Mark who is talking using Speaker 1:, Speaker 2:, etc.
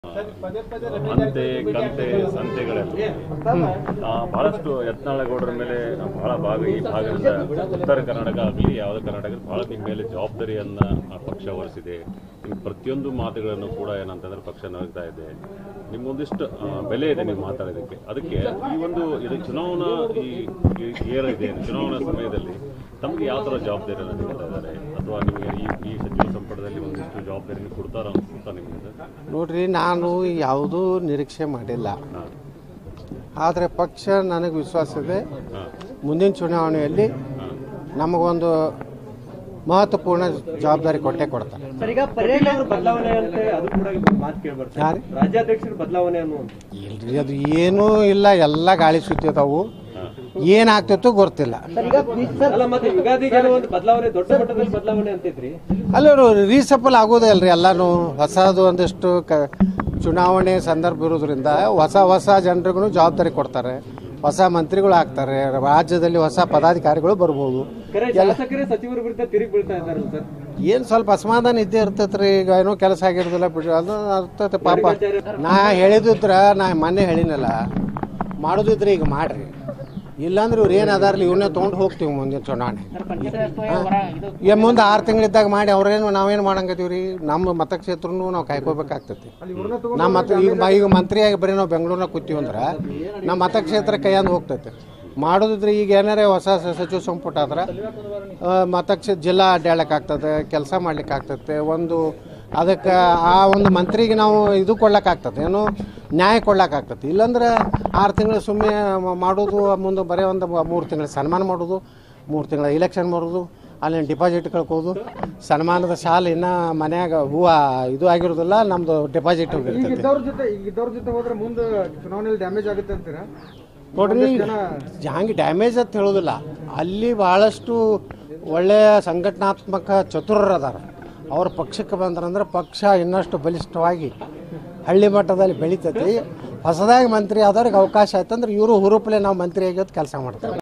Speaker 1: ಅಂತೆ ಕಂತೆ ಸಂತೆಗಳೆಲ್ಲ ಆ, ಬಹಳಷ್ಟು ಯತ್ನಾಳಗೌಡರ ಮೇಲೆ ಬಹಳ ಭಾಗ ಈ ಭಾಗದಿಂದ ಉತ್ತರ ಕರ್ನಾಟಕ ಆಗಲಿ ಯಾವುದೇ ಕರ್ನಾಟಕ ಬಹಳ ನಿಮ್ಮ ಮೇಲೆ ಜವಾಬ್ದಾರಿಯನ್ನ ಆ ಪಕ್ಷ ಹೊರಿಸಿದೆ ನಿಮ್ಮ ಪ್ರತಿಯೊಂದು ಮಾತುಗಳನ್ನು ಕೂಡ ಏನಂತಂದ್ರೆ ಪಕ್ಷ ನಗ್ತಾ ಇದೆ ನಿಮ್ಗೊಂದಿಷ್ಟು ಆ, ಬೆಲೆ ಇದೆ ನೀವು ಮಾತಾಡೋದಕ್ಕೆ ಅದಕ್ಕೆ ಈ ಒಂದು ಇದು ಚುನಾವಣಾ ಈ ಈ ಏರಿದೆ ಚುನಾವಣಾ ಸಮಯದಲ್ಲಿ ತಮಗೆ ಯಾವ ಥರ ಜವಾಬ್ದಾರಿಯನ್ನು ನೀಡ್ತಾ ಇದ್ದಾರೆ ಅಥವಾ ನಿಮಗೆ ಈ ಈ ಸಚಿವ ಸಂಪುಟದಲ್ಲಿ ಒಂದಿಷ್ಟು ಜವಾಬ್ದಾರಿಯನ್ನು ಕೊಡ್ತಾರ ಅನ್ಸುತ್ತಾ ನಿಮಗೆ
Speaker 2: ನೋಡ್ರಿ ನಾನು ಯಾವುದೂ ನಿರೀಕ್ಷೆ ಮಾಡಿಲ್ಲ
Speaker 1: ಹಾಂ
Speaker 2: ಆದರೆ ಪಕ್ಷ ನನಗೆ ವಿಶ್ವಾಸ ಇದೆ
Speaker 1: ಹಾಂ
Speaker 2: ಮುಂದಿನ ಚುನಾವಣೆಯಲ್ಲಿ
Speaker 1: ಹಾಂ
Speaker 2: ನಮಗೊಂದು ಮಹತ್ವಪೂರ್ಣ ಜವಾಬ್ದಾರಿ ಕೊಟ್ಟೆ ಕೊಡ್ತಾರೆ
Speaker 3: ಸರ್ ಈಗ ಪರ್ಯಾಯ ಬದಲಾವಣೆ ಅಂತ ಅದು ಕೂಡ ಮಾತು ಕೇಳ್ಬರ್ತದೆ
Speaker 2: ಯಾರು
Speaker 3: ರಾಜ್ಯಾಧ್ಯಕ್ಷರ ಬದಲಾವಣೆ ಅನ್ನುವಂಥ
Speaker 2: ಇಲ್ರಿ ಅದು ಏನೂ ಇಲ್ಲ ಎಲ್ಲ ಗಾಳಿ ಸುತ್ತಿದಾವು ಏನಾಗ್ತಿತ್ತು ಗೊತ್ತಿಲ್ಲ
Speaker 3: ಅಲ್ಲ ಮತ್ತೆ ಯುಗಾದಿಗೆ ಒಂದು ಬದಲಾವಣೆ ದೊಡ್ಡ ಮಟ್ಟದಲ್ಲಿ ಬದಲಾವಣೆ ಅಂತೈತ್ರಿ
Speaker 2: ಅಲ್ಲವರು ರೀಸಫಲ್ ಆಗೋದೇ ಅಲ್ರಿ ಎಲ್ಲಾನು ಹೊಸದು ಒಂದಿಷ್ಟು ಕ ಚುನಾವಣೆ ಸಂದರ್ಭ ಇರೋದ್ರಿಂದ ಹೊಸ ಹೊಸ ಜನರಿಗೂ ಜವಾಬ್ದಾರಿ ಕೊಡ್ತಾರೆ ಹೊಸ ಮಂತ್ರಿಗಳು ಆಗ್ತಾರೆ ರಾಜ್ಯದಲ್ಲಿ ಹೊಸ ಪದಾಧಿಕಾರಿಗಳು ಬರ್ಬೋದು
Speaker 3: ಕರೆ ಶಾಸಕರೇ ಸಚಿವರ ವಿರುದ್ಧ ತಿರುಗಿ ಬೀಳ್ತಾ ಇದ್ದಾರಲ್ಲ ಸರ್
Speaker 2: ಏನು ಸ್ವಲ್ಪ ಅಸಮಾಧಾನ ಇದ್ದೇ ಇರ್ತೈತೆ ರೀ ಈಗ ಏನೋ ಕೆಲಸ ಆಗಿರೋದಿಲ್ಲ ಬಿಡ್ರಿ ಅದು ಅರ್ಥತೆ ಪಾಪ ನಾ ಹೇಳಿದ್ರ ನಾ ಮೊನ್ನೆ ಹೇಳಿನಲ್ಲ ಮಾಡೋದಿದ್ರೆ ಈಗ ಮಾಡ್ರಿ ಇಲ್ಲಾಂದ್ರೆ ಇವ್ರು ಏನು ಅದಾರಲ್ಲ ಇವನ್ನೇ ತೊಗೊಂಡು ಹೋಗ್ತೀವಿ ಮುಂದಿನ ಚುನಾವಣೆ ಈಗ ಮುಂದೆ ಆರು ತಿಂಗಳಿದ್ದಾಗ ಮಾಡಿ ಅವ್ರೇನು ನಾವೇನು ಮಾಡಂಗತ್ತೀವಿ ರೀ ನಮ್ಮ ಮತಕ್ಷೇತ್ರನೂ ನಾವು ಕಾಯ್ಕೋಬೇಕಾಗ್ತೈತಿ ನಮ್ಮ ಮತ ಈಗ ಮ- ಈಗ ಮಂತ್ರಿಯಾಗಿ ಬರೀ ನಾವು ಬೆಂಗಳೂರಿನಾಗ ಕೂತೀವಿ ಅಂದ್ರೆ ನಮ್ಮ ಮತಕ್ಷೇತ್ರ ಕೈಯಂದು ಹೋಗ್ತೈತೆ ಮಾಡೋದಿದ್ರೆ ಈಗ ಏನಾರೇ ಹೊಸ ಸ- ಸಚಿವ ಸಂಪುಟ ಆದ್ರೆ ಆ, ಮತಕ್ಷೇತ್ರ ಜಿಲ್ಲಾ ಅಡ್ಡಾಡಕ್ಕೆ ಆಗ್ತದೆ ಕೆಲಸ ಮಾಡ್ಲಿಕ್ಕೆ ಆಗ್ತದೆ ಒಂದು ಅದಕ್ಕೆ ಆ ಒಂದು ಮಂತ್ರಿಗೆ ನಾವು ಇದು ಕೊಡ್ಲಿಕ್ಕಾಗ್ತದೆ ಏನು ನ್ಯಾಯ ಕೊಡ್ಲಿಕ್ಕಾಗ್ತದೆ ಇಲ್ಲಾಂದ್ರೆ ಆರು ತಿಂಗಳು ಸುಮ್ಮನೆ ಮಾಡೋದು ಮುಂದೆ ಬರೀ ಒಂದು ಮೂರು ತಿಂಗಳು ಸನ್ಮಾನ ಮಾಡೋದು ಮೂರು ತಿಂಗಳ ಇಲೆಕ್ಷನ್ ಮಾಡೋದು ಅಲ್ಲಿನ ಡಿಪಾಸಿಟ್ ಕಳ್ಕೋದು ಸನ್ಮಾನದ ಶಾಲೆ ಇನ್ನೂ ಮನ್ಯಾಗ ಹೂವು ಇದು ಆಗಿರೋದಿಲ್ಲ ನಮ್ಮದು ಡಿಪಾಸಿಟ್ ಹೋಗಿರ್ತೈತಿ
Speaker 4: ಇದ್ದವ್ರ ಜೊತೆ ಈಗ ಇದ್ದವ್ರ ಜೊತೆ ಹೋದ್ರೆ ಮುಂದೆ ಚುನಾವಣೆಯಲ್ಲಿ ಡ್ಯಾಮೇಜ್ ಆಗುತ್ತೆ ಅಂತೀರಾ
Speaker 2: ನೋಡ್ರಿ ಹಂಗೆ ಡ್ಯಾಮೇಜ್ ಅಂತ ಹೇಳೋದಿಲ್ಲ ಅಲ್ಲಿ ಬಹಳಷ್ಟು ಒಳ್ಳೆಯ ಸಂಘಟನಾತ್ಮಕ ಚತುರರು ಅದಾರ ಅವ್ರ ಪಕ್ಷಕ್ಕೆ ಬಂದ್ರಂದ್ರೆ ಪಕ್ಷ ಇನ್ನಷ್ಟು ಬಲಿಷ್ಠವಾಗಿ ಹಳ್ಳಿ ಮಟ್ಟದಲ್ಲಿ ಬೆಳಿತೈತಿ ಹೊಸದಾಗಿ ಮಂತ್ರಿ ಆದವ್ರಿಗೆ ಅವಕಾಶ ಆಯ್ತಂದ್ರೆ ಇವರು ಹುರುಪಲೆ ನಾವು ಮಂತ್ರಿ ಆಗಿದ್ದು ಕೆಲಸ ಮಾಡ್ತಾರೆ